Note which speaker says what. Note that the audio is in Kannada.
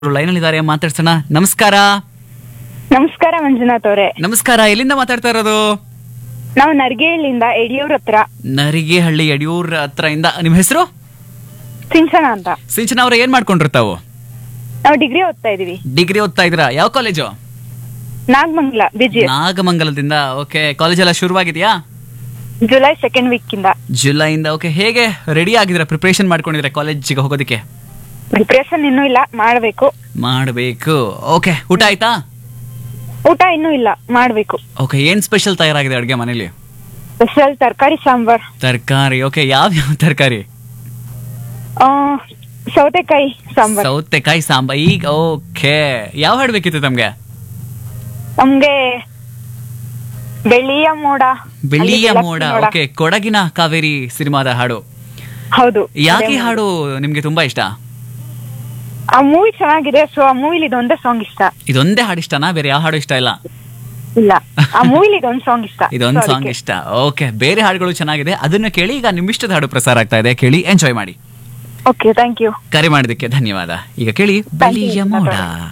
Speaker 1: ಲೈನ್ ಇದ್ದಾರೆ ಮಾತಾಡ್ಸೋಣ ನಮಸ್ಕಾರ
Speaker 2: ನಮಸ್ಕಾರ ಮಂಜುನಾಥ್ ಅವರೇ
Speaker 1: ನಮಸ್ಕಾರ ಎಲ್ಲಿಂದ ಮಾತಾಡ್ತಾ ಇರೋದು
Speaker 2: ನಾವು ನರ್ಗೇಳಿಂದ ಯಡಿಯೂರ್ ಹತ್ರ
Speaker 1: ನರಿಗೆಹಳ್ಳಿ ಯಡಿಯೂರ್ ಹತ್ರ ಇಂದ ನಿಮ್ಮ ಹೆಸರು
Speaker 2: ಸಿಂಚನ ಅಂತ
Speaker 1: ಸಿಂಚನ ಅವ್ರ ಏನ್ ಮಾಡ್ಕೊಂಡಿರ್ತಾವು
Speaker 2: ನಾವು ಡಿಗ್ರಿ ಓದ್ತಾ ಇದೀವಿ
Speaker 1: ಡಿಗ್ರಿ ಓದ್ತಾ ಇದ್ದೀರಾ ಯಾವ ಕಾಲೇಜು
Speaker 2: ನಾಗಮಂಗಲ ಬಿಜಿ
Speaker 1: ನಾಗಮಂಗಲದಿಂದ ಓಕೆ ಕಾಲೇಜ್ ಎಲ್ಲ ಶುರುವಾಗಿದೆಯಾ
Speaker 2: ಜುಲೈ ಸೆಕೆಂಡ್ ವೀಕ್ ಇಂದ
Speaker 1: ಜುಲೈಯಿಂದ ಓಕೆ ಹೇಗೆ ರೆಡಿ ಆಗಿದ್ದೀರಾ ಪ್ರಿಪರೇಷನ್ ಮಾಡ್ಕೊಂಡಿದ್ದೀರಾ ಕಾಲೇಜಿಗೆ ಹೋಗೋದಕ್ಕೆ
Speaker 2: ಪ್ರಿಪ್ರೇಷನ್ ಇನ್ನೂ ಇಲ್ಲ ಮಾಡಬೇಕು
Speaker 1: ಮಾಡಬೇಕು ಓಕೆ ಊಟ ಆಯ್ತಾ
Speaker 2: ಊಟ ಇನ್ನೂ ಇಲ್ಲ ಮಾಡಬೇಕು
Speaker 1: ಓಕೆ ಏನ್ ಸ್ಪೆಷಲ್ ತಯಾರಾಗಿದೆ ಅಡುಗೆ ಮನೇಲಿ
Speaker 2: ಸ್ಪೆಷಲ್ ತರಕಾರಿ ಸಾಂಬಾರ್
Speaker 1: ತರಕಾರಿ ಓಕೆ ಯಾವ ಯಾವ ತರಕಾರಿ
Speaker 2: ಆ, ಸೌತೆಕಾಯಿ ಸಾಂಬಾರ್
Speaker 1: ಸೌತೆಕಾಯಿ ಸಾಂಬಾರ್ ಈಗ ಓಕೆ ಯಾವ ಹಾಡು ಬೇಕಿತ್ತು ತಮ್ಗೆ
Speaker 2: ನಮ್ಗೆ ಬೆಳ್ಳಿಯ ಮೋಡ
Speaker 1: ಬೆಳ್ಳಿಯ
Speaker 2: ಅಲ್ಲಿ
Speaker 1: ಮೋಡ
Speaker 2: ಬೆಳಕಿನ
Speaker 1: ಓಕೆ ಕೊಡಗಿನ ಕಾವೇರಿ ಸಿನಿಮಾದ ಹಾಡು
Speaker 2: ಹೌದು
Speaker 1: ಯಾಕೆ ಈ
Speaker 2: ಅದೇ
Speaker 1: ಹಾಡು ನಿಮ್ಗೆ ತುಂಬಾ ಇಷ್ಟ
Speaker 2: ಆ ಮೂವಿ ಚೆನ್ನಾಗಿದೆ ಸೊ ಆ ಮೂವಿಲಿ ಇದೊಂದೇ ಸಾಂಗ್ ಇಷ್ಟ
Speaker 1: ಇದೊಂದೇ ಹಾಡು ಇಷ್ಟನಾ ಬೇರೆ ಯಾವ ಹಾಡು ಇಷ್ಟ ಇಲ್ಲ
Speaker 2: ಇಲ್ಲ ಆ ಮೂವಿಲಿ ಇದೊಂದು ಸಾಂಗ್ ಇಷ್ಟ
Speaker 1: ಇದೊಂದು
Speaker 2: So
Speaker 1: ಸಾಂಗ್
Speaker 2: ಅದಕ್ಕೆ.
Speaker 1: ಇಷ್ಟ ಓಕೆ ಬೇರೆ ಹಾಡುಗಳು ಚೆನ್ನಾಗಿದೆ ಅದನ್ನ ಕೇಳಿ ಈಗ ನಿಮ್ಮಿಷ್ಟದ ಹಾಡು ಪ್ರಸಾರ ಆಗ್ತಾ ಇದೆ ಕೇಳಿ ಎಂಜಾಯ್ ಮಾಡಿ
Speaker 2: ಓಕೆ ಥ್ಯಾಂಕ್ ಯು
Speaker 1: ಕರೆ ಮಾಡಿದಕ್ಕೆ ಧನ್ಯವಾದ ಈಗ ಕೇಳಿ
Speaker 2: you.
Speaker 1: ಬೆಳ್ಳಿಯ ಮೋಡ